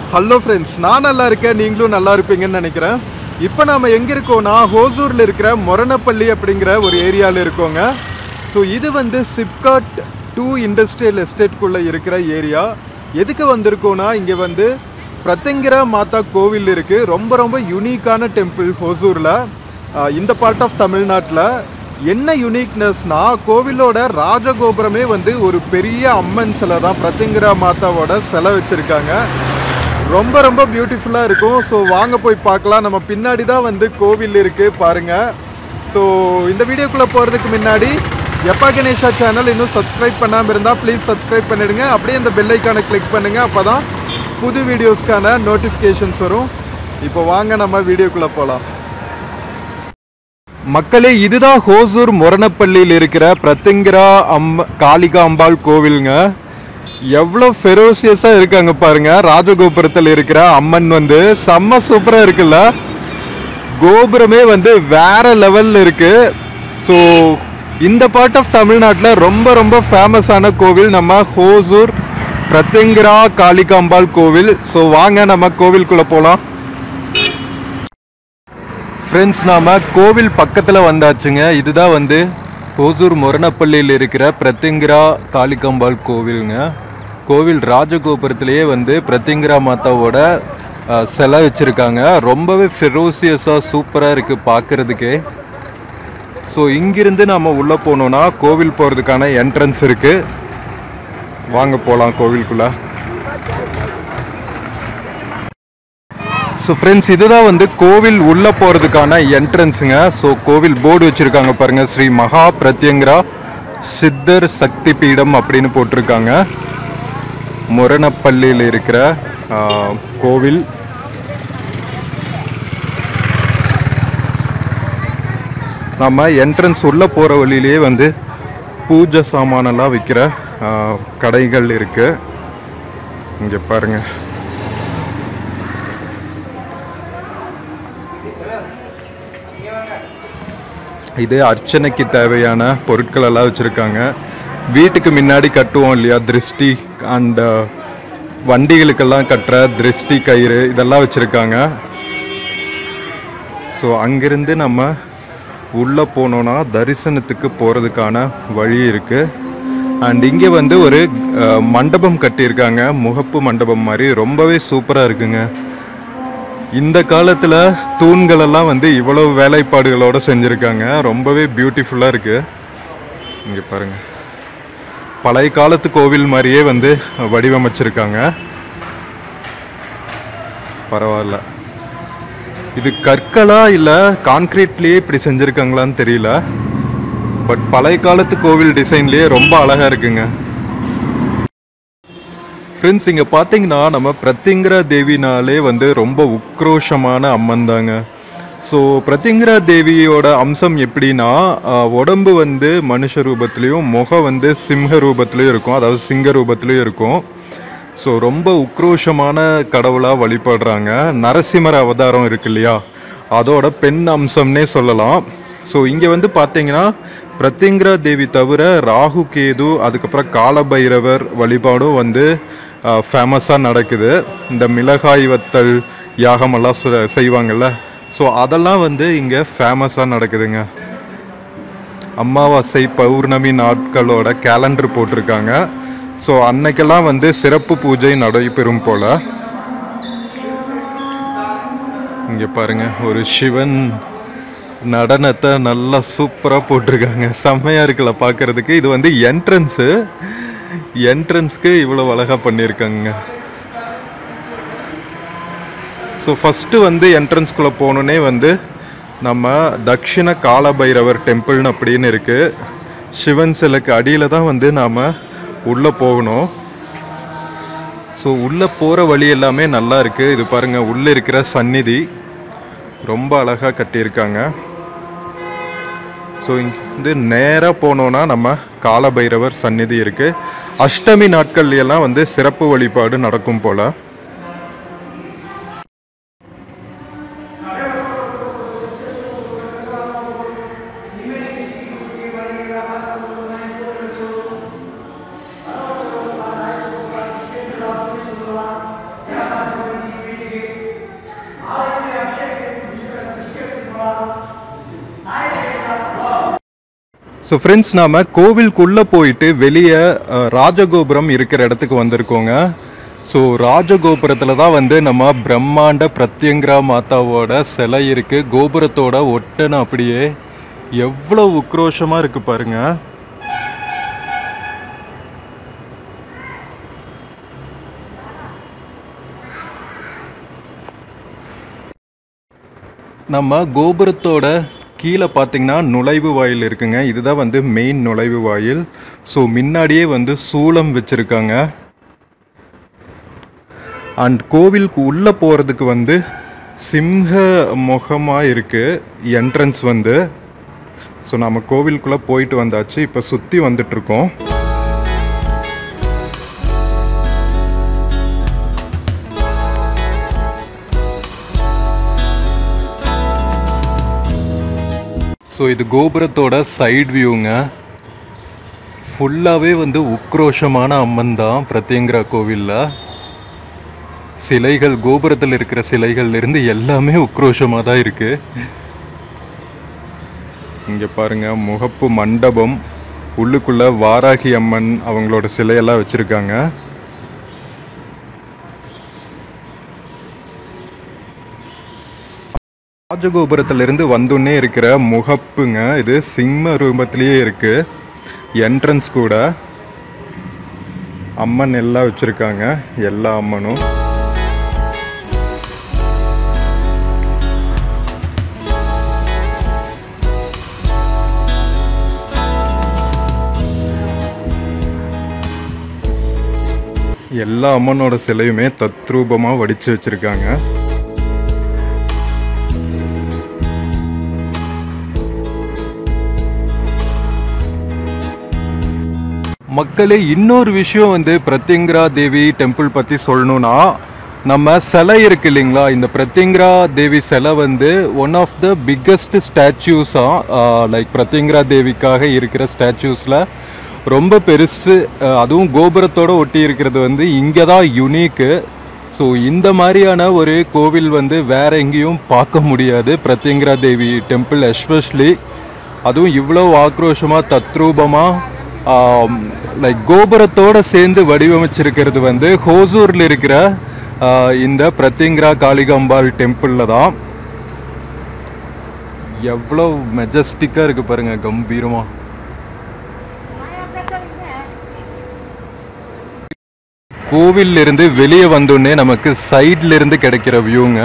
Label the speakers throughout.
Speaker 1: hello friends நான் நல்லா இருக்கேன் நீங்களும் நல்லா இருப்பீங்கன்னு நினைக்கிறேன் இப்போ நாம எங்கே இருக்கோம்னா ஹோசூரில் இருக்கிற மொரணப்பள்ளி அப்படிங்கிற ஒரு ஏரியாவில் இருக்கோங்க ஸோ இது வந்து சிப்காட் டூ இண்டஸ்ட்ரியல் எஸ்டேட்குள்ளே இருக்கிற ஏரியா எதுக்கு வந்திருக்கோம்னா இங்கே வந்து பிரத்தங்கிர மாதா கோவில் இருக்குது ரொம்ப ரொம்ப யூனிக்கான டெம்பிள் ஹோசூரில் இந்த பார்ட் ஆஃப் தமிழ்நாட்டில் என்ன யூனிக்னஸ்னா கோவிலோட ராஜகோபுரமே வந்து ஒரு பெரிய அம்மன் சிலை தான் பிரத்திங்கிர மாதாவோட சிலை வச்சுருக்காங்க ரொம்ப ரொம்ப பியூட்டிஃபுல்லாக இருக்கும் ஸோ வாங்க போய் பார்க்கலாம் நம்ம பின்னாடி தான் வந்து கோவில் இருக்குது பாருங்கள் ஸோ இந்த வீடியோக்குள்ளே போகிறதுக்கு முன்னாடி எப்பா கணேஷா சேனல் இன்னும் சப்ஸ்கிரைப் பண்ணாமல் இருந்தால் ப்ளீஸ் சப்ஸ்கிரைப் பண்ணிடுங்க அப்படியே இந்த பெல் ஐக்கானை கிளிக் பண்ணுங்கள் அப்போ தான் புது வீடியோஸ்க்கான நோட்டிஃபிகேஷன்ஸ் வரும் இப்போ வாங்க நம்ம வீடியோக்குள்ளே போகலாம் மக்களே இதுதான் ஹோசூர் மொரணப்பள்ளியில் இருக்கிற பிரத்திங்கிரா அம் காளிகா அம்பாள் கோவிலுங்க எவ்வளோ ஃபெரோசியஸாக இருக்காங்க பாருங்க ராஜகோபுரத்தில் இருக்கிற அம்மன் வந்து செம்ம சூப்பராக இருக்குல்ல கோபுரமே வந்து வேற லெவலில் இருக்கு ஸோ இந்த பார்ட் ஆஃப் தமிழ்நாட்டில் ரொம்ப ரொம்ப ஃபேமஸான கோவில் நம்ம ஹோசூர் பிரத்திங்கிரா காளிகாம்பாள் கோவில் ஸோ வாங்க நம்ம கோவிலுக்குள்ளே போகலாம் ஃப்ரெண்ட்ஸ் நாம கோவில் பக்கத்தில் வந்தாச்சுங்க இதுதான் வந்து ஓசூர் மொரணப்பள்ளியில் இருக்கிற பிரத்திங்கிரா காளிகம்பாள் கோவிலுங்க கோவில் ராஜகோபுரத்திலேயே வந்து பிரத்திங்கிரா மாதாவோட அஹ், சிலை வச்சுருக்காங்க ரொம்பவே ஃபெரோசியஸாக சூப்பராக இருக்குது பார்க்குறதுக்கே ஸோ இங்கிருந்து நம்ம உள்ளே போனோம்னா கோவில் போகிறதுக்கான என்ட்ரன்ஸ் இருக்குது வாங்க போகலாம் கோவிலுக்குள்ளே ஸோ ஃப்ரெண்ட்ஸ் இதுதான் வந்து கோவில் உள்ளே போகிறதுக்கான என்ட்ரன்ஸுங்க ஸோ கோவில் போர்டு வச்சுருக்காங்க பாருங்கள் ஸ்ரீ மகா பிரத்யங்கரா சித்தர் சக்தி பீடம் அப்படின்னு போட்டிருக்காங்க முரணப்பள்ளியில் இருக்கிற ஆ, கோவில் நம்ம என்ட்ரன்ஸ் உள்ளே போகிற வழியிலேயே வந்து பூஜை சாமானெல்லாம் விற்கிற ஆ, கடைகள் இருக்குது இங்கே பாருங்கள் இது அர்ச்சனைக்கு தேவையான பொருட்கள் எல்லாம் வச்சுருக்காங்க வீட்டுக்கு முன்னாடி கட்டுவோம் இல்லையா திருஷ்டி அண்ட் வண்டிகளுக்கெல்லாம் கட்டுற திருஷ்டி கயிறு இதெல்லாம் வச்சுருக்காங்க ஸோ அங்கிருந்து நம்ம உள்ளே போனோன்னா தரிசனத்துக்கு போகிறதுக்கான வழி இருக்குது அண்ட் இங்கே வந்து ஒரு அஹ், மண்டபம் கட்டியிருக்காங்க முகப்பு மண்டபம் மாதிரி ரொம்பவே சூப்பராக இருக்குங்க இந்த காலத்தில் தூண்கள் எல்லாம் வந்து இவ்வளவு வேலைப்பாடுகளோட செஞ்சுருக்காங்க ரொம்பவே பியூட்டிஃபுல்லாக இருக்கு இங்கே பாருங்க பழைய காலத்து கோவில் மாதிரியே வந்து வடிவமைச்சிருக்காங்க பரவாயில்ல இது கற்களா இல்லை கான்கிரீட்லேயே இப்படி செஞ்சுருக்காங்களான்னு தெரியல பட் பழைய காலத்து கோவில் டிசைன்லேயே ரொம்ப அழகாக இருக்குங்க ஃப்ரெண்ட்ஸ் இங்கே பார்த்தீங்கன்னா நம்ம பிரத்திங்கிரா தேவினாலே வந்து ரொம்ப உக்ரோஷமான அம்மன் தாங்க ஸோ பிரத்திங்கிரா தேவியோட அம்சம் எப்படின்னா ஆஹ், உடம்பு வந்து மனுஷ ரூபத்துலேயும் முகம் வந்து சிம்ஹ ரூபத்துலேயும் இருக்கும் அதாவது சிங்க ரூபத்துலேயும் இருக்கும் ஸோ ரொம்ப உக்ரோஷமான கடவுளாக வழிபடுறாங்க நரசிம்மர் அவதாரம் இருக்கு இல்லையா அதோட பெண் அம்சம்னே சொல்லலாம் ஸோ இங்கே வந்து பார்த்தீங்கன்னா பிரத்திங்கிரா தேவி தவிர ராகு கேது அதுக்கப்புறம் காலபைரவர் வழிபாடும் வந்து ஃபேமஸாக நடக்குது இந்த மிளகாய் வத்தல் யாகமெல்லாம் சு- செய்வாங்கல்ல ஸோ அதெல்லாம் வந்து இங்கே ஃபேமஸாக நடக்குதுங்க அமாவாசை பௌர்ணமி நாட்களோட கேலண்டர் போட்டிருக்காங்க ஸோ அன்னைக்கெல்லாம் வந்து சிறப்பு பூஜை நடைபெறும் போல இங்கே பாருங்க ஒரு சிவன் நடனத்தை நல்லா சூப்பராக போட்டிருக்காங்க செம்மையாக இருக்குல்ல பார்க்கறதுக்கு இது வந்து என்ட்ரன்ஸு என்ட்ரன்ஸ்க்கு இவ்வளோ அழகாக பண்ணியிருக்காங்க ஸோ ஃபஸ்ட்டு வந்து என்ட்ரன்ஸ்குள்ளே போகணுன்னே வந்து நம்ம தக்ஷிண காலபைரவர் டெம்பிள்னு அப்படின்னு இருக்குது சிவன் சிலைக்கு அடியில் தான் வந்து நாம் உள்ளே போகணும் ஸோ உள்ளே போகிற வழி எல்லாமே நல்லா இருக்குது இது பாருங்கள் உள்ளே இருக்கிற சந்நிதி ரொம்ப அழகாக கட்டியிருக்காங்க ஸோ இங்க வந்து நேராக போனோன்னா நம்ம காலபைரவர் சந்நிதி இருக்குது அஷ்டமி நாட்கள்ல எல்லாம் வந்து சிறப்பு வழிபாடு நடக்கும் போல் ஸோ ஃப்ரெண்ட்ஸ் நாம் கோவிலுக்குள்ளே போயிட்டு வெளியே அஹ், ராஜகோபுரம் இருக்கிற இடத்துக்கு வந்திருக்கோங்க ஸோ ராஜகோபுரத்தில் தான் வந்து நம்ம பிரம்மாண்ட பிரத்யங்கரா மாதாவோட சிலை இருக்குது கோபுரத்தோட ஒட்டனை அப்படியே எவ்வளோ உக்ரோஷமாக இருக்குது பாருங்கள் நம்ம கோபுரத்தோட கீழே பார்த்தீங்கன்னா நுழைவு வாயில் இருக்குங்க இதுதான் வந்து மெயின் நுழைவு வாயில் ஸோ முன்னாடியே வந்து சூளம் வச்சுருக்காங்க அண்ட் கோவிலுக்கு உள்ளே போகிறதுக்கு வந்து சிம்ஹ முகமாக இருக்குது என்ட்ரன்ஸ் வந்து ஸோ நம்ம கோவிலுக்குள்ளே போயிட்டு வந்தாச்சு இப்போ சுற்றி வந்துட்ருக்கோம் ஸோ இது கோபுரத்தோட சைடு வியூங்க ஃபுல்லாகவே வந்து உக்ரோஷமான அம்மன் தான் பிரத்யங்கரா கோவிலில் சிலைகள் கோபுரத்தில் இருக்கிற சிலைகள்ல இருந்து எல்லாமே உக்ரோஷமாக தான் இருக்கு இங்கே பாருங்க முகப்பு மண்டபம் உள்ளுக்குள்ள வாராகி அம்மன் அவங்களோட சிலையெல்லாம் வச்சிருக்காங்க ராஜகோபுரத்திலிருந்து வந்தோடனே இருக்கிற முகப்புங்க இது சிம்ம ரூபத்திலேயே இருக்கு என்ட்ரன்ஸ் கூட அம்மன் எல்லாம் வச்சிருக்காங்க எல்லா அம்மனும் எல்லா அம்மனோட சிலையுமே தத்ரூபமா வடிச்சு வச்சிருக்காங்க மக்களே இன்னொரு விஷயம் வந்து பிரத்யங்கரா தேவி டெம்பிள் பற்றி சொல்லணும்னா நம்ம சிலை இருக்கு இல்லைங்களா இந்த பிரத்யங்கரா தேவி சிலை வந்து ஒன் ஆஃப் த பிக்கஸ்ட் ஸ்டாச்சூஸாக லைக் பிரத்யங்கரா தேவிக்காக இருக்கிற ஸ்டாச்சூஸில் ரொம்ப பெருசு அஹ், அதுவும் கோபுரத்தோட ஒட்டி இருக்கிறது வந்து இங்கே தான் யுனிக்கு ஸோ இந்த மாதிரியான ஒரு கோவில் வந்து வேற எங்கேயும் பார்க்க முடியாது பிரத்யங்கரா தேவி டெம்பிள் எஸ்பெஷலி அதுவும் இவ்வளோ ஆக்ரோஷமாக தத்ரூபமாக லைக் கோபுரத்தோட சேர்ந்து வடிவமைச்சிருக்கிறது வந்து ஹோசூரில் இருக்கிற ஆஹ், இந்த பிரத்யங்கரா காளிகாம்பாள் டெம்பிளில் தான் எவ்வளோ மெஜஸ்டிக்காக இருக்கு பாருங்க கம்பீரமாக கோவில்ல இருந்து வெளியே வந்தோடனே நமக்கு சைட்ல இருந்து கிடைக்கிற வியூங்க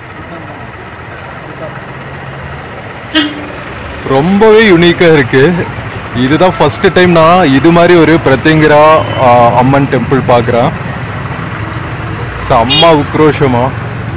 Speaker 1: ரொம்பவே யூனிக்கா இருக்கு இதுதான் ஃபர்ஸ்ட் டைம் நான் இது மாதிரி ஒரு பிரத்யங்கரா ஆ, அம்மன் டெம்பிள் பார்க்குறேன் செம்ம உக்ரோஷமா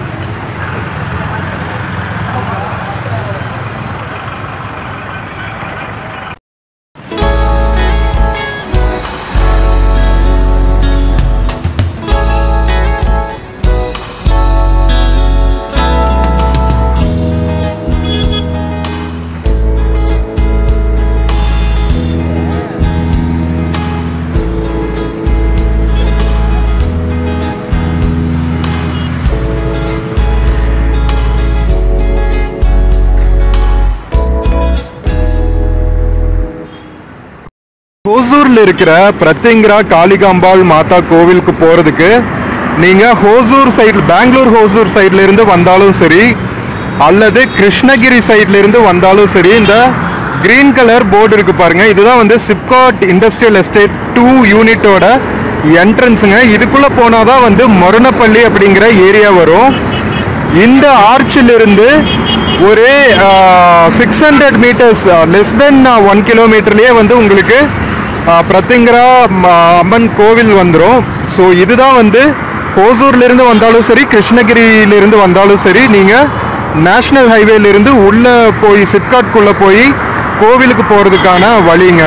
Speaker 1: ஹோசூர்ல இருக்கிற பிரத்யங்கரா காளிகாம்பாள் மாதா கோவிலுக்கு போறதுக்கு நீங்க ஹோசூர் சைடு பெங்களூர் ஹோசூர் சைடுல இருந்து வந்தாலும் சரி அல்லது கிருஷ்ணகிரி சைடுல இருந்து வந்தாலும் சரி இந்த கிரீன் கலர் போர்டு இருக்கு பாருங்க இதுதான் வந்து சிப்காட் இண்டஸ்ட்ரியல் எஸ்டேட் டூ யூனிட்டோட என்ட்ரன்ஸுங்க இதுக்குள்ள போனாதான் வந்து மொரணப்பள்ளி அப்படிங்கிற ஏரியா வரும் இந்த ஆர்ச்சில் இருந்து ஒரு six hundred metres less then one கிலோமீட்டர்லேயே வந்து உங்களுக்கு ஆஹ், பிரத்யங்கரா ம, அம்மன் கோவில் வந்துடும் ஸோ இதுதான் வந்து ஓசூர்லேருந்து வந்தாலும் சரி கிருஷ்ணகிரியிலேருந்து வந்தாலும் சரி நீங்கள் நேஷ்னல் ஹைவேலேருந்து உள்ளே போய் சிப்காட்குள்ளே போய் கோவிலுக்கு போகிறதுக்கான வழிங்க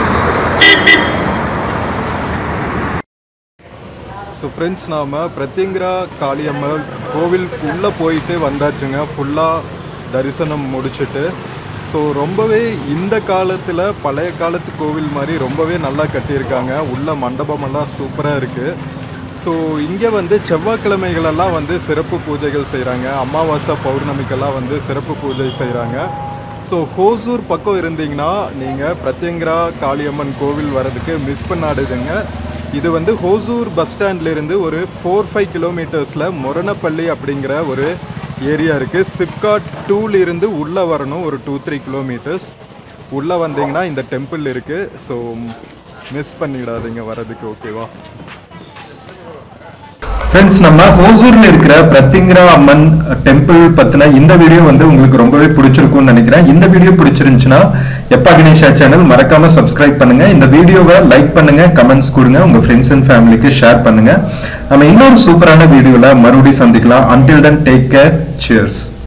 Speaker 1: ஸோ ஃப்ரெண்ட்ஸ் நாம் பிரத்யங்கரா காளியம்மன் கோவிலுக்கு உள்ளே போயிட்டு வந்தாச்சுங்க ஃபுல்லாக தரிசனம் முடிச்சுட்டு ஸோ ரொம்பவே இந்த காலத்தில் பழைய காலத்து கோவில் மாதிரி ரொம்பவே நல்லா கட்டியிருக்காங்க உள்ள மண்டபமெல்லாம் சூப்பராக இருக்குது ஸோ இங்கே வந்து செவ்வாய்க்கிழமைகளெல்லாம் வந்து சிறப்பு பூஜைகள் செய்கிறாங்க அமாவாசை பௌர்ணமிக்கெல்லாம் வந்து சிறப்பு பூஜை செய்கிறாங்க ஸோ ஹோசூர் பக்கம் இருந்தீங்கன்னா நீங்கள் பிரத்யங்கரா காளியம்மன் கோவில் வரதுக்கு மிஸ் பண்ணாடுதுங்க இது வந்து ஹோசூர் பஸ் ஸ்டாண்ட்ல இருந்து ஒரு ஃபோர் ஃபைவ் கிலோமீட்டர்ஸில் மொரணப்பள்ளி அப்படிங்கிற ஒரு ஏரியா இருக்குது சிப்காட் டூல இருந்து உள்ளே வரணும் ஒரு டூ த்ரீ கிலோமீட்டர்ஸ் உள்ளே வந்தீங்கன்னா இந்த டெம்பிள் இருக்குது ஸோ மிஸ் பண்ணிடாதீங்க வரதுக்கு ஓகேவா
Speaker 2: ஃப்ரெண்ட்ஸ் நம்ம ஹோசூர்ல இருக்கிற பிரத்திங்கரா அம்மன் டெம்பிள் பத்தின இந்த வீடியோ வந்து உங்களுக்கு ரொம்பவே பிடிச்சிருக்கும்னு நினைக்கிறேன் இந்த வீடியோ பிடிச்சிருந்துச்சுன்னா எப்பா கணேஷா சேனல் மறக்காம சப்ஸ்கிரைப் பண்ணுங்க இந்த வீடியோவை லைக் பண்ணுங்க கமெண்ட்ஸ் கொடுங்க உங்க ஃப்ரெண்ட்ஸ் அண்ட் ஃபேமிலிக்கு ஷேர் பண்ணுங்க நம்ம இன்னொரு சூப்பரான வீடியோல மறுபடியும் சந்திக்கலாம் until then take care cheers